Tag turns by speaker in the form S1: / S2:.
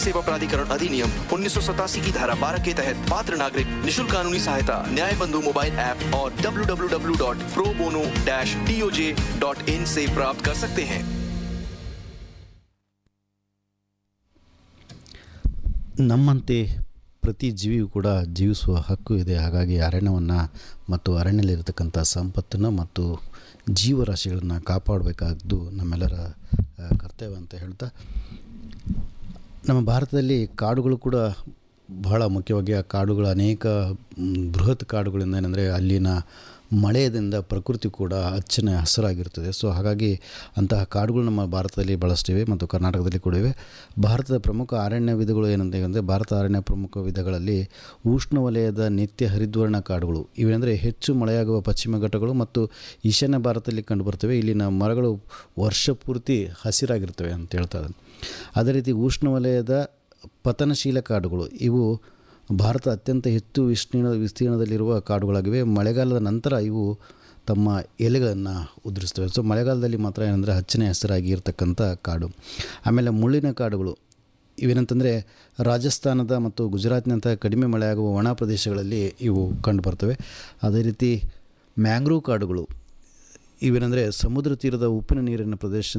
S1: सेवा प्राधिकरण अधिनियम उन्नीस की धारा 12 के तहत पात्र नागरिक निशुल्क कानूनी सहायता न्याय बंधु मोबाइल ऐप और www.probono-toj.in से प्राप्त कर सकते हैं
S2: ನಮ್ಮಂತೆ ಪ್ರತಿ ಜೀವಿಯೂ ಕೂಡ ಜೀವಿಸುವ ಹಕ್ಕು ಇದೆ ಹಾಗಾಗಿ ಅರಣ್ಯವನ್ನು ಮತ್ತು ಅರಣ್ಯದಲ್ಲಿರತಕ್ಕಂಥ ಸಂಪತ್ತನ್ನು ಮತ್ತು ಜೀವರಾಶಿಗಳನ್ನು ಕಾಪಾಡಬೇಕಾದ್ದು ನಮ್ಮೆಲ್ಲರ ಆ, ಕರ್ತವ್ಯ ಅಂತ ಹೇಳ್ತಾ ನಮ್ಮ ಭಾರತದಲ್ಲಿ ಕಾಡುಗಳು ಕೂಡ ಬಹಳ ಮುಖ್ಯವಾಗಿ ಆ ಕಾಡುಗಳು ಅನೇಕ ಮ್, ಬೃಹತ್ ಕಾಡುಗಳಿಂದ ಏನಂದರೆ ಅಲ್ಲಿನ ಮಳೆಯಿಂದ ಪ್ರಕೃತಿ ಕೂಡ ಹಚ್ಚನೆ ಹಸಿರಾಗಿರ್ತದೆ ಸೊ ಹಾಗಾಗಿ ಅಂತಹ ಕಾಡುಗಳು ನಮ್ಮ ಭಾರತದಲ್ಲಿ ಬಳಸ್ತೀವಿ ಮತ್ತು ಕರ್ನಾಟಕದಲ್ಲಿ ಕೂಡ ಇವೆ ಭಾರತದ ಪ್ರಮುಖ ಅರಣ್ಯ ವಿಧಗಳು ಏನಂತ ಅಂದರೆ ಭಾರತ ಅರಣ್ಯ ಪ್ರಮುಖ ವಿಧಗಳಲ್ಲಿ ಉಷ್ಣವಲಯದ ನಿತ್ಯ ಹರಿದ್ವರ್ಣ ಕಾಡುಗಳು ಇವೆಂದರೆ ಹೆಚ್ಚು ಮಳೆಯಾಗುವ ಪಶ್ಚಿಮ ಘಟ್ಟಗಳು ಮತ್ತು ಈಶಾನ್ಯ ಭಾರತದಲ್ಲಿ ಕಂಡುಬರ್ತವೆ ಇಲ್ಲಿನ ಮರಗಳು ವರ್ಷ ಪೂರ್ತಿ ಹಸಿರಾಗಿರ್ತವೆ ಅಂತ ಹೇಳ್ತಾರೆ ಅದೇ ರೀತಿ ಉಷ್ಣವಲಯದ ಪತನಶೀಲ ಕಾಡುಗಳು ಇವು ಭಾರತ ಅತ್ಯಂತ ಹೆಚ್ಚು ವಿಸ್ತೀರ್ಣ ವಿಸ್ತೀರ್ಣದಲ್ಲಿರುವ ಕಾಡುಗಳಾಗಿವೆ ಮಳೆಗಾಲದ ನಂತರ ಇವು ತಮ್ಮ ಎಲೆಗಳನ್ನು ಉದುರಿಸ್ತವೆ ಸೊ ಮಳೆಗಾಲದಲ್ಲಿ ಮಾತ್ರ ಏನಂದರೆ ಹಚ್ಚನೆ ಹಸಿರಾಗಿ ಇರತಕ್ಕಂಥ ಕಾಡು ಆಮೇಲೆ ಮುಳ್ಳಿನ ಕಾಡುಗಳು ಇವೇನಂತಂದರೆ ರಾಜಸ್ಥಾನದ ಮತ್ತು ಗುಜರಾತ್ನಂಥ ಕಡಿಮೆ ಮಳೆಯಾಗುವ ಒಣ ಪ್ರದೇಶಗಳಲ್ಲಿ ಇವು ಕಂಡುಬರ್ತವೆ ಅದೇ ರೀತಿ ಮ್ಯಾಂಗ್ರೋವ್ ಕಾಡುಗಳು ಇವೇನೆಂದರೆ ಸಮುದ್ರ ತೀರದ ಉಪ್ಪಿನ ನೀರಿನ ಪ್ರದೇಶ